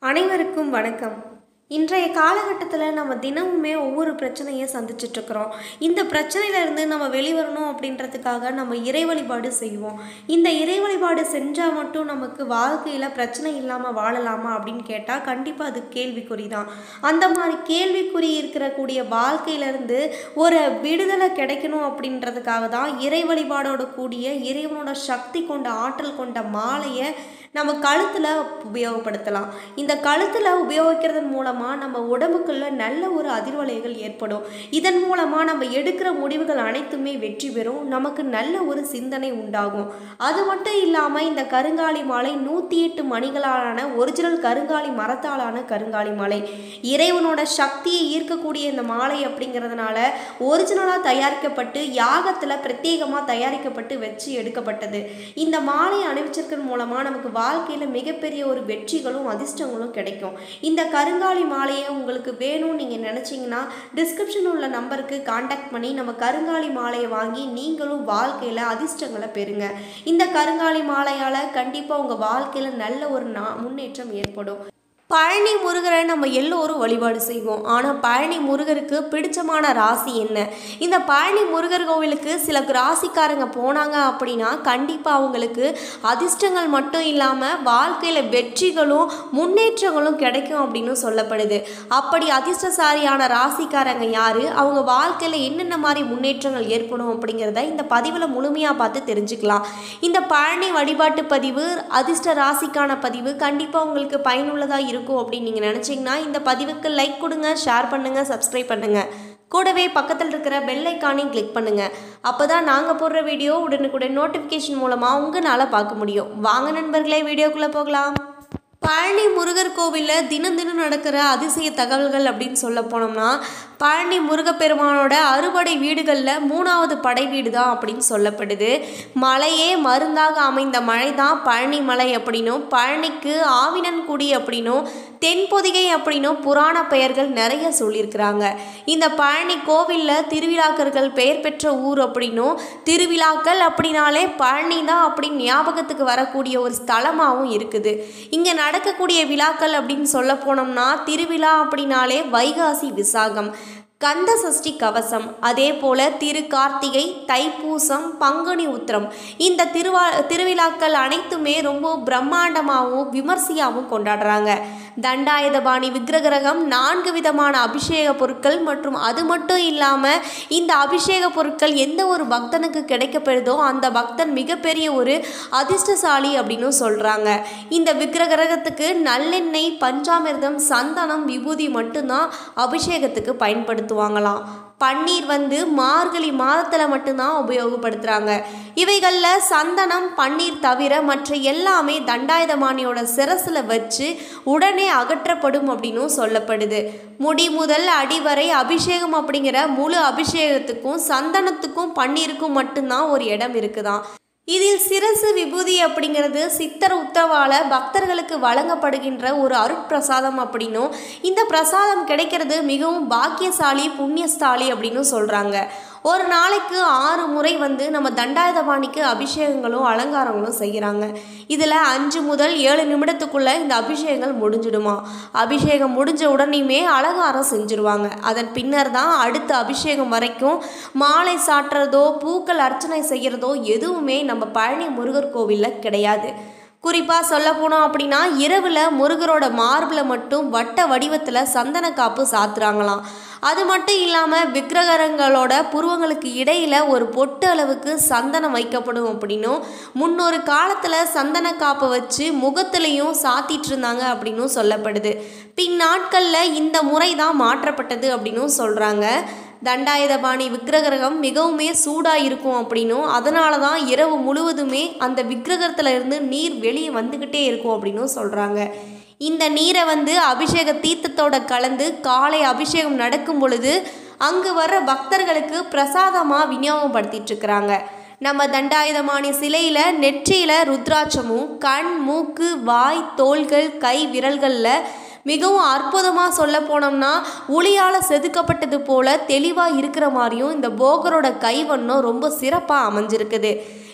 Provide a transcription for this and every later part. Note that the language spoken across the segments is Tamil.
அனைவருக்கும் வணக்கம் இன்றைய காலகட்டத்தில் நம்ம தினமுமே ஒவ்வொரு பிரச்சனையை சந்திச்சிட்ருக்கிறோம் இந்த பிரச்சனையிலேருந்து நம்ம வெளிவரணும் அப்படின்றதுக்காக நம்ம இறை வழிபாடு செய்வோம் இந்த இறை வழிபாடு செஞ்சால் மட்டும் நமக்கு வாழ்க்கையில் பிரச்சனை இல்லாமல் வாழலாமா அப்படின்னு கேட்டால் கண்டிப்பாக அது கேள்விக்குறி தான் அந்த மாதிரி கேள்விக்குறி இருக்கிற கூடிய வாழ்க்கையிலேருந்து ஒரு விடுதலை கிடைக்கணும் அப்படின்றதுக்காக தான் இறை வழிபாடோட கூடிய இறைவனோட சக்தி கொண்ட ஆற்றல் கொண்ட மாலையை நம்ம கழுத்தில் உபயோகப்படுத்தலாம் இந்த கழுத்தில் உபயோகிக்கிறதன் மூலமாக நம்ம உடம்புக்குள்ள நல்ல ஒரு அதிர்வலைகள் ஏற்படும் இதன் மூலமாக நம்ம எடுக்கிற முடிவுகள் அனைத்துமே வெற்றி பெறும் நமக்கு நல்ல ஒரு சிந்தனை உண்டாகும் அது மட்டும் இல்லாமல் இந்த கருங்காலி மாலை நூற்றி எட்டு மணிகளாலான ஒரிஜினல் கருங்காலி மரத்தாலான கருங்காலி மாலை இறைவனோட சக்தியை ஈர்க்கக்கூடிய இந்த மாலை அப்படிங்கிறதுனால ஒரிஜினலாக தயாரிக்கப்பட்டு யாகத்தில் பிரத்யேகமாக தயாரிக்கப்பட்டு வச்சு எடுக்கப்பட்டது இந்த மாலை அணிவிச்சிருக்கிறது மூலமாக நமக்கு வாழ்க்கையில் மிகப்பெரிய ஒரு வெற்றிகளும் அதிர்ஷ்டங்களும் கிடைக்கும் இந்த கருங்காலி மாலையை உங்களுக்கு வேணும்னு நீங்கள் நினச்சிங்கன்னா டிஸ்கிரிப்ஷன் உள்ள நம்பருக்கு காண்டாக்ட் பண்ணி நம்ம கருங்காலி மாலையை வாங்கி நீங்களும் வாழ்க்கையில் அதிர்ஷ்டங்களை பெறுங்க இந்த கருங்காலி மாலையால் கண்டிப்பாக உங்கள் வாழ்க்கையில் நல்ல ஒரு நா முன்னேற்றம் ஏற்படும் பழனி முருகரை நம்ம எல்லோரும் வழிபாடு செய்வோம் ஆனால் பழனி முருகருக்கு பிடிச்சமான ராசி என்ன இந்த பழனி முருகர் கோவிலுக்கு சில ராசிக்காரங்க போனாங்க அப்படின்னா கண்டிப்பாக அவங்களுக்கு அதிர்ஷ்டங்கள் மட்டும் இல்லாமல் வாழ்க்கையில் வெற்றிகளும் முன்னேற்றங்களும் கிடைக்கும் அப்படின்னு சொல்லப்படுது அப்படி அதிர்ஷ்டசாரியான ராசிக்காரங்க யார் அவங்க வாழ்க்கையில் என்னென்ன மாதிரி முன்னேற்றங்கள் ஏற்படும் அப்படிங்கிறத இந்த பதிவில் முழுமையாக பார்த்து தெரிஞ்சுக்கலாம் இந்த பழனி வழிபாட்டு பதிவு அதிர்ஷ்ட ராசிக்கான பதிவு கண்டிப்பாக உங்களுக்கு பயனுள்ளதாக இருக்கும் அப்படின்னு நீங்கள் நினச்சிங்கன்னா இந்த பதிவுக்கு லைக் கொடுங்க ஷேர் பண்ணுங்கள் சப்ஸ்கிரைப் பண்ணுங்கள் கூடவே பக்கத்தில் இருக்கிற பெல் ஐக்கானையும் கிளிக் பண்ணுங்கள் அப்போ தான் நாங்கள் போடுற வீடியோ உடனுக்குடன் நோட்டிஃபிகேஷன் மூலமாக உங்களால் பார்க்க முடியும் வாங்க நண்பர்களே வீடியோக்குள்ளே போகலாம் பழனி முருகர் கோவிலில் தினம் தினம் நடக்கிற அதிசய தகவல்கள் அப்படின்னு சொல்ல போனோம்னா பழனி முருகப்பெருமானோட அறுபடை வீடுகளில் மூணாவது படை வீடு தான் அப்படின்னு சொல்லப்படுது மலையே மருந்தாக அமைந்த மழை தான் பழனி மலை அப்படின்னும் பழனிக்கு ஆவினன்குடி அப்படின்னும் தென்பொதிகை அப்படின்னும் புராண பெயர்கள் நிறைய சொல்லியிருக்கிறாங்க இந்த பழனி கோவிலில் திருவிழாக்கர்கள் பெயர் பெற்ற ஊர் அப்படின்னும் திருவிழாக்கள் அப்படின்னாலே பழனி தான் அப்படின்னு ஞாபகத்துக்கு வரக்கூடிய ஒரு ஸ்தலமாகவும் இருக்குது இங்கே நடக்கக்கூடிய விழாக்கள் அப்படின்னு சொல்ல போனோம்னா திருவிழா அப்படின்னாலே வைகாசி விசாகம் கந்த சஷ்டி கவசம் அதே போல் திரு கார்த்திகை தைப்பூசம் பங்குனி உத்திரம் இந்த திருவா திருவிழாக்கள் அனைத்துமே ரொம்ப பிரம்மாண்டமாகவும் விமர்சையாகவும் கொண்டாடுறாங்க தண்டாயுதபாணி விக்கிரகரகம் நான்கு விதமான அபிஷேக பொருட்கள் மற்றும் அது மட்டும் இல்லாமல் இந்த அபிஷேக பொருட்கள் எந்த ஒரு பக்தனுக்கு கிடைக்கப்படுதோ அந்த பக்தன் மிகப்பெரிய ஒரு அதிர்ஷ்டசாலி அப்படின்னு சொல்கிறாங்க இந்த விக்கிரகரகத்துக்கு நல்லெண்ணெய் பஞ்சாமிர்தம் சந்தனம் விபூதி மட்டும்தான் அபிஷேகத்துக்கு பயன்படுத்துவாங்களாம் பன்னீர் வந்து மார்கழி மாதத்தில் மட்டும்தான் உபயோகப்படுத்துகிறாங்க இவைகளில் சந்தனம் பன்னீர் தவிர மற்ற எல்லாமே தண்டாயுதமானியோட சிரசில் வச்சு உடனே அகற்றப்படும் அப்படின்னும் சொல்லப்படுது முடி முதல் அடிவரை அபிஷேகம் அப்படிங்கிற முழு அபிஷேகத்துக்கும் சந்தனத்துக்கும் பன்னீருக்கும் மட்டும்தான் ஒரு இடம் இருக்குதான் இதில் சிரசு விபூதி அப்படிங்கிறது சித்தர் உத்தரவால பக்தர்களுக்கு வழங்கப்படுகின்ற ஒரு அருட்பிரசாதம் அப்படின்னும் இந்த பிரசாதம் கிடைக்கிறது மிகவும் பாக்கியசாலி புண்ணியஸ்தாலி அப்படின்னு சொல்கிறாங்க ஒரு நாளைக்கு ஆறு முறை வந்து நம்ம தண்டாயுதபாணிக்கு அபிஷேகங்களும் அலங்காரங்களும் செய்கிறாங்க இதில் அஞ்சு முதல் ஏழு நிமிடத்துக்குள்ளே இந்த அபிஷேகங்கள் முடிஞ்சிடுமா அபிஷேகம் முடிஞ்ச உடனேயுமே அலங்காரம் செஞ்சுருவாங்க அதன் பின்னர் தான் அடுத்த அபிஷேகம் வரைக்கும் மாலை சாட்டுறதோ பூக்கள் அர்ச்சனை செய்கிறதோ எதுவுமே நம்ம பழனி முருகர் கோவிலில் கிடையாது குறிப்பாக சொல்ல போனோம் அப்படின்னா இரவில் முருகரோட மார்பில் மட்டும் வட்ட வடிவத்தில் சந்தன காப்பு சாத்துறாங்களாம் அது மட்டும் இல்லாமல் விக்கிரகங்களோட புருவங்களுக்கு இடையில் ஒரு பொட்டு அளவுக்கு சந்தனம் வைக்கப்படும் அப்படின்னும் முன்னொரு காலத்தில் சந்தன காப்பை வச்சு முகத்துலேயும் சாத்திட்டு இருந்தாங்க அப்படின்னும் சொல்லப்படுது பின் நாட்களில் இந்த முறை தான் மாற்றப்பட்டது அப்படின்னும் சொல்கிறாங்க தண்டாயுதபாணி விக்கிரகரகம் மிகவுமே சூடாக இருக்கும் அப்படின்னும் அதனால தான் இரவு முழுவதுமே அந்த விக்கிரகத்தில் இருந்து நீர் வெளியே வந்துக்கிட்டே இருக்கும் அப்படின்னும் சொல்கிறாங்க இந்த நீரை வந்து அபிஷேக தீர்த்தத்தோட கலந்து காலை அபிஷேகம் நடக்கும் பொழுது அங்கு வர்ற பக்தர்களுக்கு பிரசாதமாக விநியோகப்படுத்திட்டு இருக்கிறாங்க நம்ம தண்டாயுதமானி சிலையில் நெற்றியில் ருத்ராட்சமும் கண் மூக்கு வாய் தோள்கள் கை விரல்களில் மிகவும் அற்புதமாக சொல்ல போனோம்னா ஒளியால் செதுக்கப்பட்டது போல தெளிவாக இருக்கிற மாதிரியும் இந்த போகரோட கைவண்ணம் ரொம்ப சிறப்பாக அமைஞ்சிருக்குது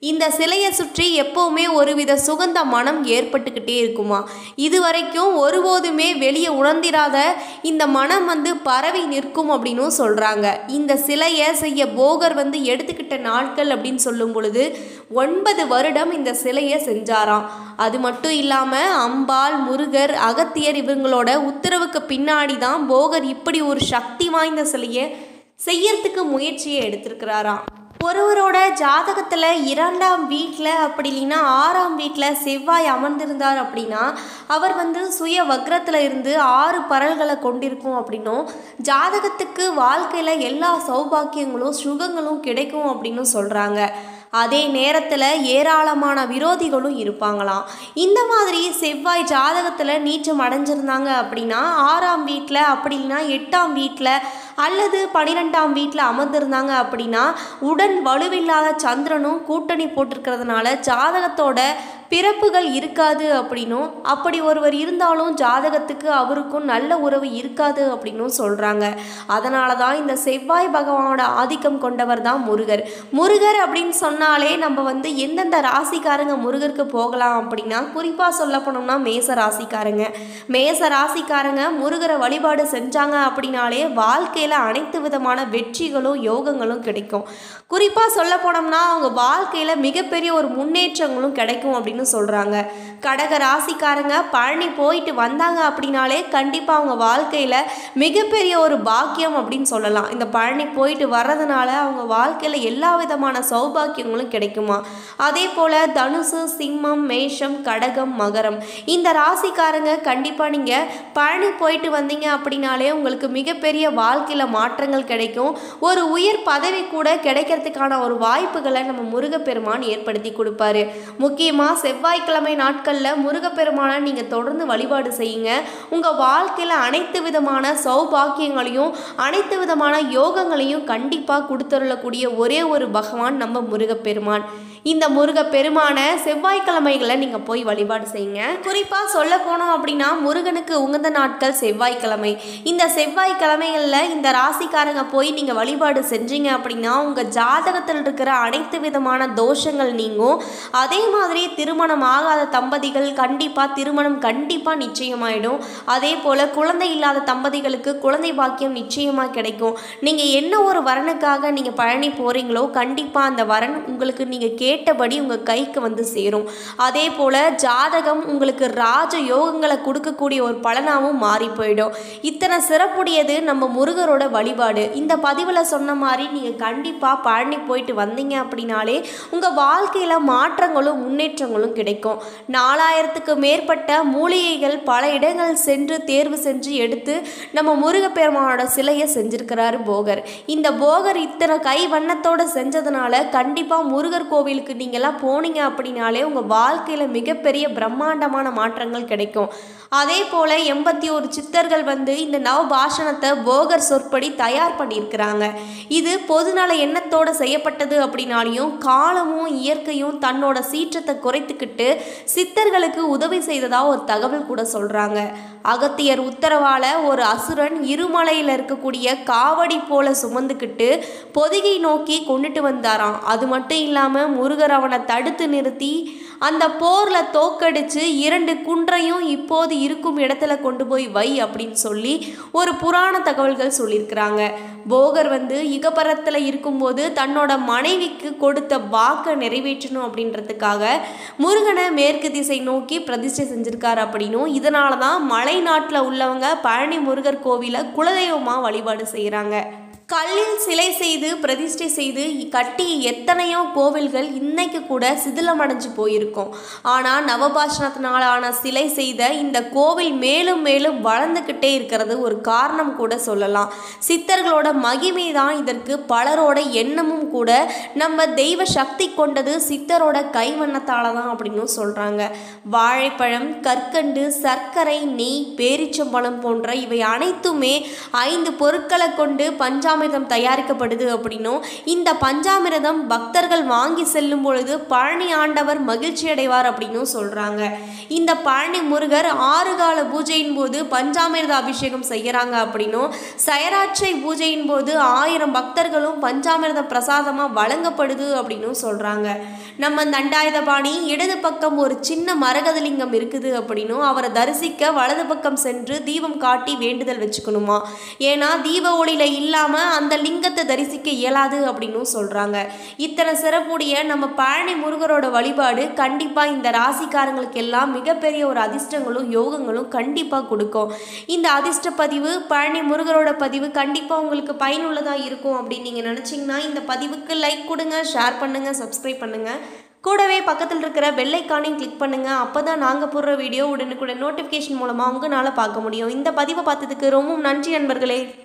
இந்த சிலையை சுற்றி எப்பவுமே ஒருவித சுகந்த மனம் ஏற்பட்டுக்கிட்டே இருக்குமா இது வரைக்கும் ஒருபோதுமே வெளியே உணர்ந்திராத இந்த மனம் வந்து பரவி நிற்கும் அப்படின்னும் சொல்கிறாங்க இந்த சிலையை செய்ய போகர் வந்து எடுத்துக்கிட்ட நாட்கள் அப்படின்னு சொல்லும் பொழுது ஒன்பது வருடம் இந்த சிலையை செஞ்சாராம் அது மட்டும் இல்லாமல் அம்பாள் முருகர் அகத்தியர் இவங்களோட உத்தரவுக்கு பின்னாடி தான் போகர் இப்படி ஒரு சக்தி வாய்ந்த சிலையை செய்யறதுக்கு முயற்சியை எடுத்திருக்கிறாராம் ஒருவரோட ஜாதகத்தில் இரண்டாம் வீட்டில் அப்படி இல்லைன்னா ஆறாம் வீட்டில் செவ்வாய் அமர்ந்திருந்தார் அப்படின்னா அவர் வந்து சுய வக்ரத்தில் இருந்து ஆறு பரல்களை கொண்டிருக்கும் அப்படின்னும் ஜாதகத்துக்கு வாழ்க்கையில் எல்லா சௌபாக்கியங்களும் சுகங்களும் கிடைக்கும் அப்படின்னு சொல்கிறாங்க அதே நேரத்தில் ஏராளமான விரோதிகளும் இருப்பாங்களாம் இந்த மாதிரி செவ்வாய் ஜாதகத்தில் நீச்சம் அடைஞ்சிருந்தாங்க அப்படின்னா ஆறாம் வீட்டில் அப்படி இல்லைன்னா எட்டாம் வீட்டில் அல்லது பன்னிரெண்டாம் வீட்டில் அமர்ந்திருந்தாங்க அப்படின்னா உடன் வலுவில்லாத சந்திரனும் கூட்டணி போட்டிருக்கிறதுனால ஜாதகத்தோட பிறப்புகள் இருக்காது அப்படின்னும் அப்படி ஒருவர் இருந்தாலும் ஜாதகத்துக்கு அவருக்கும் நல்ல உறவு இருக்காது அப்படின்னும் சொல்கிறாங்க அதனால தான் இந்த செவ்வாய் பகவானோட ஆதிக்கம் கொண்டவர் தான் முருகர் முருகர் அப்படின்னு சொன்னாலே நம்ம வந்து எந்தெந்த ராசிக்காரங்க முருகருக்கு போகலாம் அப்படின்னா குறிப்பாக சொல்ல போனோம்னா மேச ராசிக்காரங்க மேச ராசிக்காரங்க முருகரை வழிபாடு செஞ்சாங்க அப்படின்னாலே வாழ்க்கையில் அனைத்து விதமான வெற்றிகளும் யோகங்களும் கிடைக்கும் குறிப்பாக சொல்ல போனோம்னா அவங்க வாழ்க்கையில் மிகப்பெரிய ஒரு முன்னேற்றங்களும் கிடைக்கும் அப்படின்னு சொல்கிறாங்க கடக ராசிக்காரங்க பழனி போயிட்டு வந்தாங்க அப்படின்னாலே கண்டிப்பாக அவங்க வாழ்க்கையில் மிகப்பெரிய ஒரு பாக்கியம் அப்படின்னு சொல்லலாம் இந்த பழனி போயிட்டு வர்றதுனால அவங்க வாழ்க்கையில் எல்லா விதமான சௌபாக்கியங்களும் கிடைக்குமா அதே போல் தனுசு சிம்மம் மேஷம் கடகம் மகரம் இந்த ராசிக்காரங்க கண்டிப்பாக நீங்கள் பழனி போயிட்டு வந்தீங்க அப்படின்னாலே உங்களுக்கு மிகப்பெரிய வாழ்க்கையில் மாற்றங்கள் கிடைக்கும் ஒரு உயர் பதவி கூட கிடைக்கிறதுக்கான ஒரு வாய்ப்புகளை நம்ம முருகப்பெருமான் ஏற்படுத்தி கொடுப்பாரு முக்கியமாக செவ்வாய்க்கிழமை நாட்களில் முருகப்பெருமானை நீங்கள் தொடர்ந்து வழிபாடு செய்யுங்க உங்கள் வாழ்க்கையில் அனைத்து விதமான சௌபாக்கியங்களையும் அனைத்து விதமான யோகங்களையும் கண்டிப்பாக கொடுத்துருளக்கூடிய ஒரே ஒரு பகவான் நம்ம முருகப்பெருமான் இந்த முருகப்பெருமானை செவ்வாய்க்கிழமைகளை நீங்கள் போய் வழிபாடு செய்யுங்க குறிப்பாக சொல்ல போனோம் அப்படின்னா முருகனுக்கு உகந்த நாட்கள் செவ்வாய்க்கிழமை இந்த செவ்வாய்க்கிழமைகளில் இந்த ராசிக்காரங்க போய் நீங்கள் வழிபாடு செஞ்சீங்க அப்படின்னா உங்கள் ஜாதகத்தில் இருக்கிற அனைத்து விதமான தோஷங்கள் நீங்கும் அதே மாதிரி திருமணம் ஆகாத தம்பதிகள் கண்டிப்பாக திருமணம் கண்டிப்பாக நிச்சயமாயிடும் அதே போல் குழந்தை இல்லாத தம்பதிகளுக்கு குழந்தை பாக்கியம் நிச்சயமாக கிடைக்கும் நீங்கள் என்ன ஒரு வரனுக்காக நீங்கள் பழனி போகிறீங்களோ கண்டிப்பாக அந்த வரன் உங்களுக்கு நீங்கள் கேட்டபடி உங்கள் கைக்கு வந்து சேரும் அதே போல் ஜாதகம் உங்களுக்கு ராஜ யோகங்களை கொடுக்கக்கூடிய ஒரு பலனாகவும் மாறி போயிடும் இத்தனை சிறப்புடையது நம்ம முருகரோட வழிபாடு இந்த பதிவில் சொன்ன மாதிரி நீங்கள் கண்டிப்பாக பழனி போயிட்டு வந்தீங்க அப்படின்னாலே உங்கள் வாழ்க்கையில் மாற்றங்களும் முன்னேற்றங்களும் கிடைக்கும் நாலாயிரத்துக்கு மேற்பட்ட மூலிகைகள் பல இடங்கள் சென்று தேர்வு செஞ்சு எடுத்து நம்ம முருகப்பெருமானோட சிலையை செஞ்சிருக்கிறாரு போகர் இந்த போகர் இத்தனை கை வண்ணத்தோடு செஞ்சதுனால கண்டிப்பாக முருகர் கோவிலுக்கு நீங்கள்லாம் போனீங்க அப்படின்னாலே உங்கள் வாழ்க்கையில் மிகப்பெரிய பிரம்மாண்டமான மாற்றங்கள் கிடைக்கும் அதே போல் எண்பத்தி ஒரு சித்தர்கள் வந்து இந்த நவபாஷணத்தை போகர் சொற்படி தயார் பண்ணியிருக்கிறாங்க இது பொதுநல எண்ணத்தோடு செய்யப்பட்டது அப்படின்னாலையும் காலமும் இயற்கையும் தன்னோட சீற்றத்தை குறைத்துக்கிட்டு சித்தர்களுக்கு உதவி செய்ததாக ஒரு தகவல் கூட சொல்கிறாங்க அகத்தியர் உத்தரவால ஒரு அசுரன் இருமலையில் இருக்கக்கூடிய காவடி போல சுமந்துக்கிட்டு பொதிகை நோக்கி கொண்டுட்டு வந்தாராம் அது மட்டும் இல்லாமல் முருகர் அவனை தடுத்து நிறுத்தி அந்த போரில் தோக்கடிச்சு இரண்டு குன்றையும் இப்போது இருக்கும் இடத்துல கொண்டு போய் வை அப்படின்னு சொல்லி ஒரு புராண தகவல்கள் சொல்லியிருக்கிறாங்க போகர் வந்து இகபரத்தில் இருக்கும்போது தன்னோட மனைவிக்கு கொடுத்த வாக்கை நிறைவேற்றணும் அப்படின்றதுக்காக முருகனை மேற்கு திசை நோக்கி பிரதிஷ்டை செஞ்சிருக்காரு அப்படின்னும் இதனால தான் மலை நாட்டில் உள்ளவங்க பழனி முருகர் கோவிலை குலதெய்வமாக வழிபாடு செய்கிறாங்க கல்லில் சிலை செய்து பிரதிஷ்டை செய்து கட்டிய எத்தனையோ கோவில்கள் இன்னைக்கு கூட சிதிலமடைஞ்சு போயிருக்கும் ஆனால் நவபாஷணத்தினால் ஆன சிலை செய்த இந்த கோவில் மேலும் மேலும் வளர்ந்துக்கிட்டே இருக்கிறது ஒரு காரணம் கூட சொல்லலாம் சித்தர்களோட மகிமை தான் இதற்கு பலரோட எண்ணமும் கூட நம்ம தெய்வ சக்தி கொண்டது சித்தரோட கைவண்ணத்தால் தான் அப்படின்னு சொல்கிறாங்க வாழைப்பழம் கற்கண்டு சர்க்கரை நெய் பேரிச்சம்பழம் போன்ற இவை அனைத்துமே ஐந்து பொருட்களை கொண்டு பஞ்சா பஞ்சாமிர்தம் தயாரிக்கப்படுது அப்படின்னும் இந்த பஞ்சாமிர்தம் பக்தர்கள் வாங்கி செல்லும் பொழுது பழனி ஆண்டவர் மகிழ்ச்சி அடைவார் அப்படின்னும் சொல்கிறாங்க இந்த பழனி முருகர் ஆறு கால பூஜையின் போது பஞ்சாமிர்த அபிஷேகம் செய்கிறாங்க அப்படின்னும் சயராட்சை பூஜையின் போது ஆயிரம் பக்தர்களும் பஞ்சாமிர்த பிரசாதமாக வழங்கப்படுது அப்படின்னும் சொல்கிறாங்க நம்ம தண்டாயுதபாணி இடது பக்கம் ஒரு சின்ன மரகதலிங்கம் இருக்குது அப்படின்னும் அவரை தரிசிக்க வலது பக்கம் சென்று தீபம் காட்டி வேண்டுதல் வச்சுக்கணுமா ஏன்னா தீப ஒளியில இல்லாமல் அந்த லிங்கத்தை தரிசிக்க இயலாது அப்படின்னும் சொல்கிறாங்க இத்தனை சிறப்புடைய நம்ம பழனி முருகரோட வழிபாடு கண்டிப்பாக இந்த ராசிக்காரங்களுக்கு எல்லாம் மிகப்பெரிய ஒரு அதிர்ஷ்டங்களும் யோகங்களும் கண்டிப்பாக கொடுக்கும் இந்த அதிர்ஷ்ட பதிவு பழனி முருகரோட பதிவு கண்டிப்பாக உங்களுக்கு பயனுள்ளதாக இருக்கும் அப்படின்னு நீங்கள் நினச்சிங்கன்னா இந்த பதிவுக்கு லைக் கொடுங்க ஷேர் பண்ணுங்கள் சப்ஸ்கிரைப் பண்ணுங்கள் கூடவே பக்கத்தில் இருக்கிற பெல்லைக்கானையும் கிளிக் பண்ணுங்கள் அப்போ தான் நாங்கள் போடுற வீடியோ உடனுக்குடன் நோட்டிஃபிகேஷன் மூலமாக உங்களால் பார்க்க முடியும் இந்த பதிவை பார்த்ததுக்கு ரொம்ப நன்றி நண்பர்களே